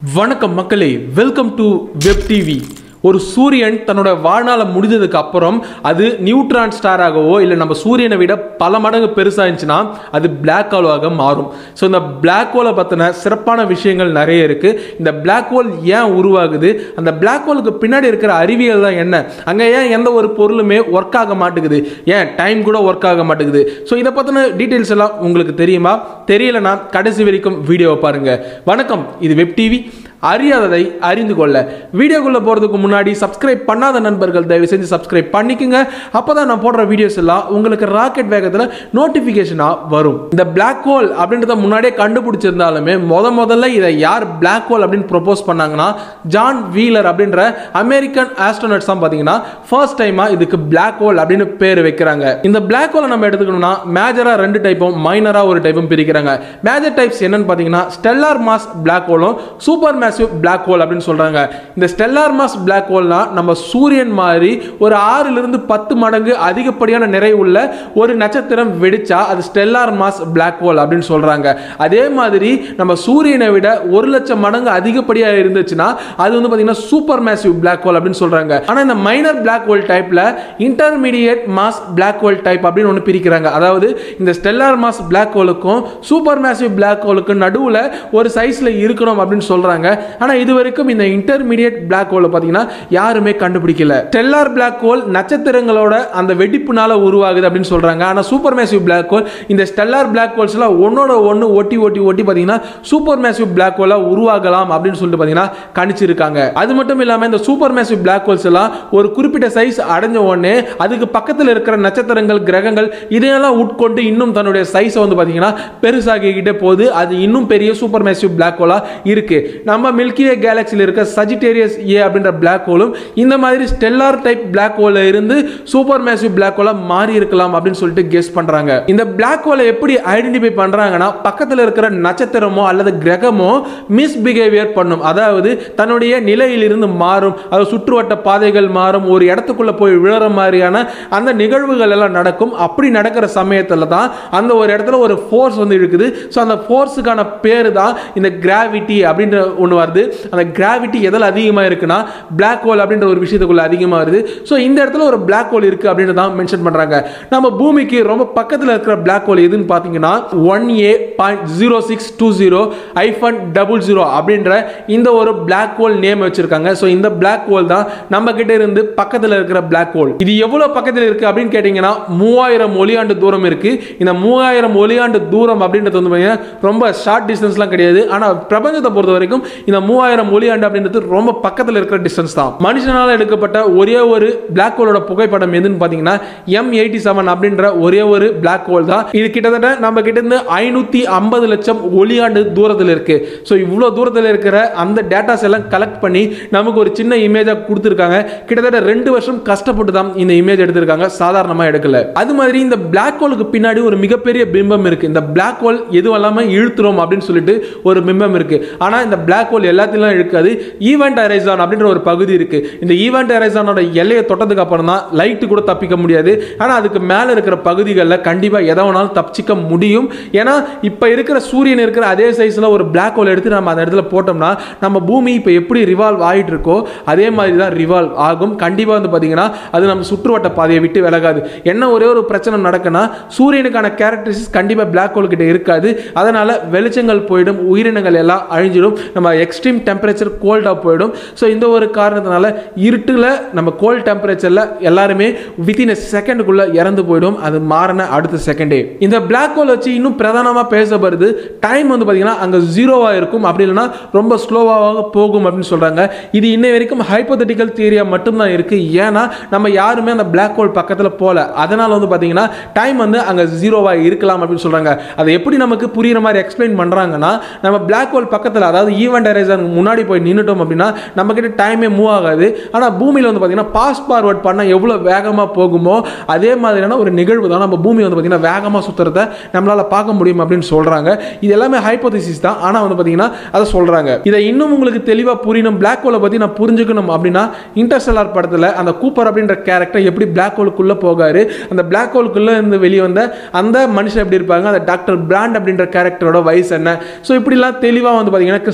வணக்கம் மக்களே welcome to web TV ஒரு சூரியன் தன்னோட வாழ்நாளை முடிஞ்சதுக்கு அப்புறம் அது நியூட்ரான் ஸ்டாராகவோ இல்லை நம்ம சூரியனை விட பல மடங்கு பெருசாக இருந்துச்சுன்னா அது பிளாக் ஹோலாக மாறும் ஸோ இந்த பிளாக் ஹோலை பற்றின சிறப்பான விஷயங்கள் நிறைய இருக்குது இந்த பிளாக் ஹோல் ஏன் உருவாகுது அந்த பிளாக் ஹோலுக்கு பின்னாடி இருக்கிற அறிவியல் தான் என்ன அங்கே ஏன் எந்த ஒரு பொருளுமே ஒர்க் ஆக மாட்டேங்குது ஏன் டைம் கூட ஒர்க் ஆக மாட்டேங்குது ஸோ இதை பற்றின டீட்டெயில்ஸ் எல்லாம் உங்களுக்கு தெரியுமா தெரியலனா கடைசி வரைக்கும் வீடியோவை பாருங்கள் வணக்கம் இது வெப் டிவி அறியாததை அறிந்து கொள்ள வீடியோக்குள்ளே போகிறதுக்கு முன்னாடி சப்ஸ்கிரைப் பண்ணாத நண்பர்கள் தயவு செஞ்சு சப்ஸ்கிரைப் பண்ணிக்கோங்க அப்போ தான் நான் போடுற வீடியோஸ் எல்லாம் உங்களுக்கு ராக்கெட் வேகத்தில் நோட்டிஃபிகேஷனாக வரும் இந்த பிளாக் ஹோல் அப்படின்றத முன்னாடியே கண்டுபிடிச்சிருந்தாலுமே முத முதல்ல இதை யார் பிளாக் ஹோல் அப்படின்னு ப்ரொபோஸ் பண்ணாங்கன்னா ஜான் வீலர் அப்படின்ற அமெரிக்கன் ஆஸ்ட்ரோனட்ஸ் தான் பார்த்தீங்கன்னா ஃபர்ஸ்ட் டைமாக இதுக்கு பிளாக் ஹோல் அப்படின்னு பேர் வைக்கிறாங்க இந்த பிளாக் ஹோலை நம்ம எடுத்துக்கணும்னா மேஜராக ரெண்டு டைப்பும் மைனராக ஒரு டைப்பும் பிரிக்கிறாங்க மேஜர் டைப்ஸ் என்னன்னு பார்த்தீங்கன்னா ஸ்டெல்லார் மாஸ் பிளாக் ஹோலும் சூப்பர் மேசிவ் பிளாக் ஹோல் அப்படின்னு சொல்றாங்க இந்த ஸ்டெல்லார் மாஸ் பிளாக் ஹோல்னா நம்ம சூரியன் மாதிரி ஒரு ஆறுல இருந்து பத்து மடங்கு அதிகப்படியான நிறைவு உள்ள ஒரு நட்சத்திரம் வெடிச்சா அது ஸ்டெல்லார் மாஸ் பிளாக் ஹோல் அப்படின்னு சொல்றாங்க அதே மாதிரி நம்ம சூரியனை விட ஒரு லட்சம் மடங்கு அதிகப்படியா இருந்துச்சுன்னா அது வந்து பாத்தீங்கன்னா சூப்பர் மேசிவ் பிளாக் ஹோல் அப்படின்னு சொல்றாங்க ஆனா இந்த மைனர் பிளாக் ஹோல் டைப்ல intermediate mass black hole type அப்படின்னு ஒன்று பிரிக்கிறாங்க அதாவது இந்த ஸ்டெல்லார் மாஸ் பிளாக் ஹோலுக்கும் சூப்பர் மேசிவ் பிளாக் ஹோலுக்கு நடுவில் ஒரு சைஸ்ல இருக்கணும் அப்படின்னு சொல்றாங்க ஆனா இது வரைக்கும் இந்த இன்டர்மீடியட் பிளாக் ஹோலை பார்த்தீங்கன்னா யாருமே கண்டுபிடிக்கல ஸ்டெல்லார் பிளாக் ஹோல் நட்சத்திரங்களோட அந்த வெடிப்புனால உருவாகுது அப்படின்னு சொல்றாங்க ஆனா சூப்பர் மேசிவ் பிளாக் ஹோல் இந்த ஸ்டெல்லார் பிளாக் ஹோல்ஸ் எல்லாம் ஒன்னோட ஒன்று ஒட்டி ஒட்டி ஒட்டி பார்த்தீங்கன்னா சூப்பர் மேசிவ் பிளாக் ஹோலா உருவாகலாம் அப்படின்னு சொல்லிட்டு பார்த்தீங்கன்னா கணிச்சிருக்காங்க அது மட்டும் இல்லாமல் இந்த சூப்பர் மேசிவ் பிளாக் ஹோல்ஸ் எல்லாம் ஒரு குறிப்பிட்ட சைஸ் அடைஞ்ச உடனே அதுக்கு பக்கத்தில் இருக்கிற நட்சத்திரங்கள் கிரகங்கள் இதையெல்லாம் உட்கொண்டு இன்னும் தன்னுடைய சைஸை வந்து பார்த்தீங்கன்னா பெருசாகிக்கிட்டே போகுது அது இன்னும் பெரிய சூப்பர் மேசிவ் பிளாக் ஹோலா இருக்கு நம்ம மில்கிவே கேலக்சியில் இருக்க சஜிடேரியஸ் ஏ அப்படின்ற பிளாக் ஹோலும் இந்த மாதிரி ஸ்டெல்லார் டைப் பிளாக் ஹோல இருந்து சூப்பர் மேசிவ் பிளாக் ஹோலா மாறி இருக்கலாம் அப்படின்னு சொல்லிட்டு கெஸ் பண்றாங்க இந்த பிளாக் ஹோலை எப்படி ஐடென்டிஃபை பண்றாங்கன்னா பக்கத்தில் இருக்கிற நட்சத்திரமோ அல்லது கிரகமோ மிஸ்பிஹேவியர் பண்ணும் அதாவது தன்னுடைய நிலையிலிருந்து மாறும் அது சுற்றுவட்ட பாதைகள் மாறும் ஒரு இடத்துக்குள்ள போய் விழுற மாதிரியான அந்த நிகழ்வுகள் எல்லாம் நடக்கும் அப்படி நடக்கிற சமயத்தில் தான் அந்த ஒரு இடத்துல ஒரு ஃபோர்ஸ் வந்து இருக்குது ஸோ அந்த ஃபோர்ஸுக்கான பேர் தான் இந்த கிராவிட்டி அப்படின்ற ஒன்று வருது அந்த கிராவிட்டி எதில் அதிகமாக இருக்குன்னா பிளாக் ஹோல் அப்படின்ற ஒரு விஷயத்துக்குள்ள அதிகமாக வருது ஸோ இந்த இடத்துல ஒரு பிளாக் ஹோல் இருக்குது அப்படின்னு தான் மென்ஷன் பண்ணுறாங்க நம்ம பூமிக்கு ரொம்ப பக்கத்தில் இருக்கிற பிளாக் ஹோல் எதுன்னு பார்த்தீங்கன்னா one A point zero six two zero hyphen double zero அப்படின்ற இந்த ஒரு பிளாக் ஹோல் நேம் வச்சிருக்காங்க ஸோ இந்த பிளாக் ஹோல் தான் நம்ம கிட்ட இருந்து பக்கத்தில் இருக்கிற பிளாக் ஹோல் இது எவ்வளோ பக்கத்தில் இருக்கு அப்படின்னு கேட்டிங்கன்னா மூவாயிரம் ஒளியாண்டு தூரம் இருக்கு இந்த மூவாயிரம் ஒளியாண்டு தூரம் அப்படின்றது வந்து பார்த்தீங்கன்னா ரொம்ப ஷார்ட் டிஸ்டன்ஸ்லாம் கிடையாது ஆனால் பிரபஞ்சத்தை பொறுத்த வரைக்கும் இந்த மூவாயிரம் ஒளியாண்டு அப்படின்றது ரொம்ப பக்கத்தில் இருக்கிற டிஸ்டன்ஸ் தான் மனுஷனால் எடுக்கப்பட்ட ஒரே ஒரு பிளாக் ஹோலோட புகைப்படம் எதுன்னு பார்த்தீங்கன்னா எம் எயிட்டி செவன் அப்படின்ற ஒரே ஒரு பிளாக் ஹோல் தான் இது கிட்டத்தட்ட நம்ம கிட்ட இருந்து ஐநூற்றி ஐம்பது லட்சம் ஒளியாண்டு தூரத்தில் இருக்கு ஸோ இவ்வளோ தூரத்தில் இருக்கிற அந்த டேட்டாஸ் எல்லாம் கலெக்ட் பண்ணி நமக்கு ஒரு சின்ன இமேஜாக கொடுத்துருக்காங்க கிட்டத்தட்ட ரெண்டு வருஷம் கஷ்டப்பட்டு தான் இந்த இமேஜ் எடுத்திருக்காங்க சாதாரணமாக எடுக்கல அது மாதிரி இந்த பிளாக் ஹோலுக்கு பின்னாடி ஒரு மிகப்பெரிய பிம்பம் இருக்கு இந்த பிளாக் ஹோல் எதுவும் இல்லாமல் இழுத்துரும் அப்படின்னு சொல்லிட்டு ஒரு பிம்பம் இருக்கு ஆனால் இந்த பிளாக் ஹோல் எல்லாத்திலும் இழுக்காது ஈவெண்ட் அரைசான் அப்படின்ற ஒரு பகுதி இருக்கு இந்த ஈவெண்ட் அரைசானோட எல்லையை தொட்டதுக்கு அப்புறம் தான் லைட்டு கூட தப்பிக்க முடியாது ஆனால் அதுக்கு மேலே இருக்கிற பகுதிகளில் கண்டிப்பாக எதை வேணாலும் தப்பிச்சிக்க முடியும் ஏன்னா இப்போ இருக்கிற சூரியன் இருக்கிற அதே சைஸில் ஒரு பிளாக் ஹோல் எடுத்து நம்ம அந்த இடத்துல போட்டோம்னா நம்ம பூமி இப்போ எப்படி ரிவால்வ் ஆகிட்டு இருக்கோ அதே மாதிரி தான் ரிவால்வ் ஆகும் கண்டிப்பாக வந்து பார்த்தீங்கன்னா அது நம்ம சுற்றுவட்ட பாதையை விட்டு விலகாது என்ன ஒரே ஒரு பிரச்சனை நடக்குன்னா சூரியனுக்கான கேரக்டரிஸ்டிக்ஸ் கண்டிப்பாக பிளாக் ஹோல் கிட்ட இருக்காது அதனால வெளிச்சங்கள் போயிடும் உயிரினங்கள் எல்லாம் அழிஞ்சிடும் நம்ம எக்ஸ்ட்ரீம் டெம்பரேச்சர் கோல்டாக போயிடும் ஸோ இந்த ஒரு காரணத்தினால இருட்டில் நம்ம கோல்ட் டெம்பரேச்சரில் எல்லாருமே வித்தின் எ செகண்டுக்குள்ளே இறந்து போயிடும் அது மாறின அடுத்த செகண்டே இந்த பிளாக் ஹோல் வச்சு இன்னும் பிரதானமாக பேசப்படுது டைம் வந்து பார்த்தீங்கன்னா அங்கே ஜீரோவாக இருக்கும் அப்படி இல்லைன்னா ரொம்ப ஸ்லோவாக போகும் அப்படின்னு சொல்கிறாங்க இது இன்னை வரைக்கும் ஹைப்போதட்டிக்கல் தியரியாக மட்டும்தான் இருக்குது ஏன்னா நம்ம யாருமே அந்த பிளாக் ஹோல் பக்கத்தில் போகல அதனால் வந்து பார்த்தீங்கன்னா டைம் வந்து அங்கே ஜீரோவாக இருக்கலாம் அப்படின்னு சொல்கிறாங்க அதை எப்படி நமக்கு புரியுற மாதிரி எக்ஸ்பிளைன் பண்ணுறாங்கன்னா நம்ம பிளாக் ஹோல் பக்கத்தில் அதாவது ஈவெண்ட் ஹரைசன் முன்னாடி போய் நின்றுட்டோம் அப்படின்னா நம்ம கிட்ட டைமே மூவ் ஆகாது ஆனால் பூமியில் வந்து பார்த்தீங்கன்னா பாஸ் ஃபார்வர்ட் பண்ணால் எவ்வளோ வேகமாக போகுமோ அதே மாதிரியான ஒரு நிகழ்வு தான் நம்ம பூமி வந்து பார்த்தீங்கன்னா வேகமாக சுற்றுறத நம்மளால் பார்க்க முடியும் அப்படின்னு சொல்கிறாங்க இது எல்லாமே ஹைப்போதிசிஸ் தான் ஆனால் வந்து பார்த்தீங்கன்னா அதை சொல்கிறாங்க இதை இன்னும் உங்களுக்கு தெளிவாக புரியணும் பிளாக் ஹோலை பற்றி நான் புரிஞ்சுக்கணும் அப்படின்னா இன்டர்ஸ்டெல்லார் படத்தில் அந்த கூப்பர் அப்படின்ற கேரக்டர் எப்படி பிளாக் ஹோலுக்குள்ளே போகாரு அந்த பிளாக் ஹோலுக்குள்ளே இருந்து வெளியே வந்த அந்த மனுஷன் எப்படி இருப்பாங்க அந்த டாக்டர் பிராண்ட் அப்படின்ற கேரக்டரோட வயசு என்ன ஸோ இப்படிலாம் தெளிவாக வந்து பார்த்தீங்கன்னா கிறிஸ்டபர் நோலன்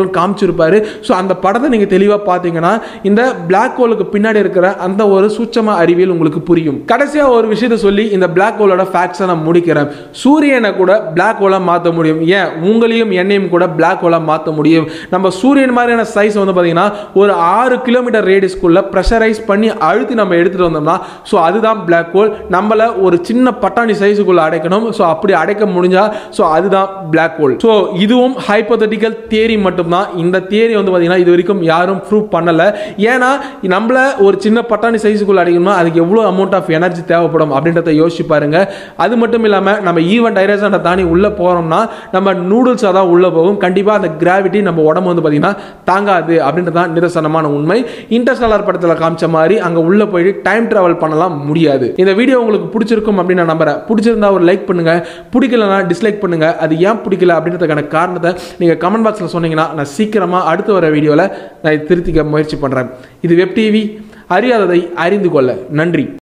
இருக்கும்னு காமிச்சிருப்பாரு ஸோ அந்த படத்தை நீங்கள் தெளிவாக பார்த்தீங்கன்னா இந்த பிளாக் ஹோலுக்கு பின்னாடி இருக்கிற அந்த ஒரு சூட்சம அறிவியல் உங்களுக்கு புரியும் கடைசியாக ஒரு விஷயத்தை சொல்லி இந்த பிளாக் ஹோலோட ஃபேக்ட்ஸை நான் முடிக்கிறேன் சூரியனை கூட பிளாக் ஹோலாக மாற்ற முடியும் ஏன் உங்களையும் என்னையும் கூட பிளாக் ஹோலாக மாற்ற முடியும் நம்ம சூரியன் மாதிரியான சைஸ் வந்து பார்த்தீங்கன்னா ஒரு ஆறு கிலோமீட்டர் ரேடியஸ்குள்ள ப்ரெஷரைஸ் பண்ணி அழுத்தி நம்ம எடுத்துகிட்டு வந்தோம்னா ஸோ அதுதான் பிளாக் ஹோல் நம்மள ஒரு சின்ன பட்டாணி சைஸுக்குள்ள அடைக்கணும் ஸோ அப்படி அடைக்க முடிஞ்சா ஸோ அதுதான் பிளாக் ஹோல் ஸோ இதுவும் ஹைப்போதட்டிக்கல் தியரி மட்டும்தான் இந்த தியரி வந்து பார்த்தீங்கன்னா இது வரைக்கும் யாரும் ப்ரூவ் பண்ணலை ஏன்னா நம்மள ஒரு சின்ன பட்டாணி சைஸுக்குள்ள அடைக்கணும்னா அதுக்கு எவ்வளோ அமௌண்ட் ஆஃப் எனர்ஜி தேவைப்படும் அப்படின்றத யோசிச்சு பாருங்க அது மட்டும் இல்லாமல் நம்ம ஈவெண்ட் டைரக்ஷனை தாண்டி உள்ளே போகிறோம்னா நம்ம நூடுல்ஸாக தான் உள்ளே போகும் கண்டிப்பாக அந்த கிராவிட்டி நம்ம உடம்பு வந்து பார்த்தீங்கன்னா தாங்காது அப்படின்றது தான் நிதர்சனமான உண்மை இன்டர்ஸ்டலார் படத்தில் காமிச்ச மாதிரி அங்கே உள்ளே போயிட்டு டைம் ட்ராவல் பண்ணலாம் முடியாது இந்த வீடியோ உங்களுக்கு பிடிச்சிருக்கும் அப்படின்னு நான் நம்புறேன் பிடிச்சிருந்தா ஒரு லைக் பண்ணுங்க பிடிக்கலனா டிஸ்லைக் பண்ணுங்க அது ஏன் பிடிக்கல அப்படின்றதுக்கான காரணத்தை நீங்கள் கமெண்ட் பாக்ஸில் சொன்னீங்கன்னா நான் சீக்கிரமாக அடுத்து வர வீடியோவில் நான் இதை திருத்திக்க முயற்சி பண்ணுறேன் இது வெப் டிவி அறியாததை அறிந்து கொள்ள நன்றி